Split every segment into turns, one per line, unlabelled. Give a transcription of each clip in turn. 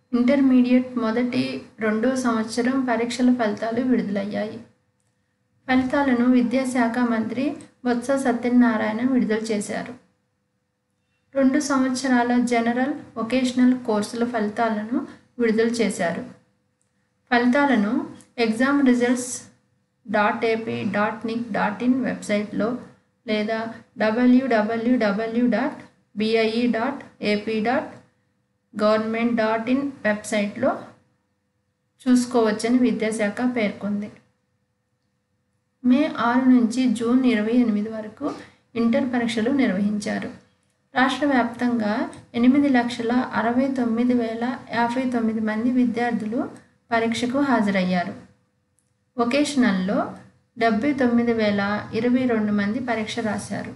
intermediate మొదటి రెండో సంవత్సరం పరీక్షల ఫలితాలు విడుదలయ్యాయి ఫలితాలను విద్యాశాఖ మంత్రి బొత్స సత్యనారాయణ విడుదల చేశారు రెండు సంవత్సరాల జనరల్ వొకేషనల్ కోర్సుల ఫలితాలను విడుదల చేశారు ఫలితాలను exam results dot AP dot nic dot in వెబ్సైట్లో లేదా WWW dot BIE dot AP dot government dot in వెబ్సైట్లో చూసుకోవచ్చని విద్యాశాఖ పేర్కొంది మే ఆరు నుంచి జూన్ ఇరవై ఎనిమిది వరకు ఇంటర్ పరీక్షలు నిర్వహించారు రాష్ట్ర వ్యాప్తంగా ఎనిమిది లక్షల అరవై తొమ్మిది వేల యాభై తొమ్మిది మంది విద్యార్థులు పరీక్షకు హాజరయ్యారు వొకేషనల్లో డెబ్బై తొమ్మిది వేల ఇరవై రెండు మంది పరీక్ష రాశారు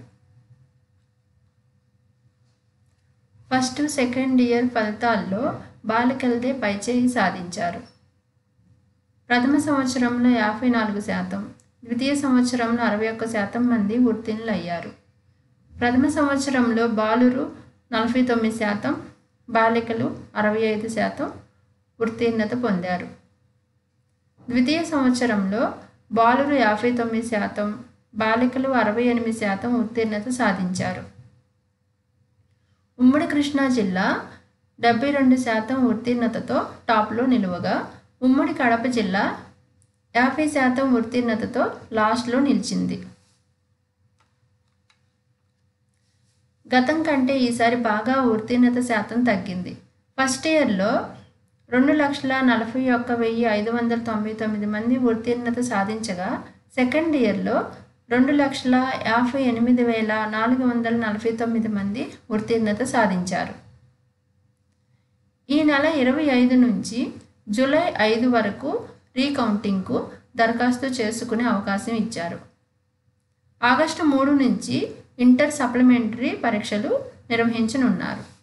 ఫస్ట్ సెకండ్ ఇయర్ ఫలితాల్లో బాలికలదే పైచేయి సాధించారు ప్రథమ సంవత్సరంలో యాభై నాలుగు శాతం ద్వితీయ సంవత్సరంలో అరవై ఒక్క శాతం మంది ఉత్తీర్ణులయ్యారు ప్రథమ సంవత్సరంలో బాలురు నలభై తొమ్మిది శాతం బాలికలు అరవై ఐదు శాతం ఉత్తీర్ణత పొందారు ద్వితీయ సంవత్సరంలో బాలురు యాభై తొమ్మిది శాతం బాలికలు అరవై ఎనిమిది శాతం ఉత్తీర్ణత సాధించారు ఉమ్మడి కృష్ణా జిల్లా డెబ్బై రెండు శాతం ఉత్తీర్ణతతో టాప్లో నిలువగా ఉమ్మడి కడప జిల్లా యాభై శాతం ఉత్తీర్ణతతో లాస్ట్లో నిలిచింది గతం కంటే ఈసారి బాగా ఉత్తీర్ణత శాతం తగ్గింది ఫస్ట్ ఇయర్లో రెండు లక్షల నలభై ఒక్క వెయ్యి ఐదు వందల తొంభై తొమ్మిది మంది ఉత్తీర్ణత సాధించగా సెకండ్ ఇయర్లో రెండు లక్షల యాభై ఎనిమిది వేల నాలుగు వందల నలభై తొమ్మిది మంది ఉత్తీర్ణత సాధించారు ఈ నెల ఇరవై ఐదు నుంచి జూలై ఐదు వరకు రీకౌంటింగ్కు దరఖాస్తు చేసుకునే అవకాశం ఇచ్చారు ఆగస్టు మూడు నుంచి ఇంటర్ సప్లిమెంటరీ పరీక్షలు నిర్వహించనున్నారు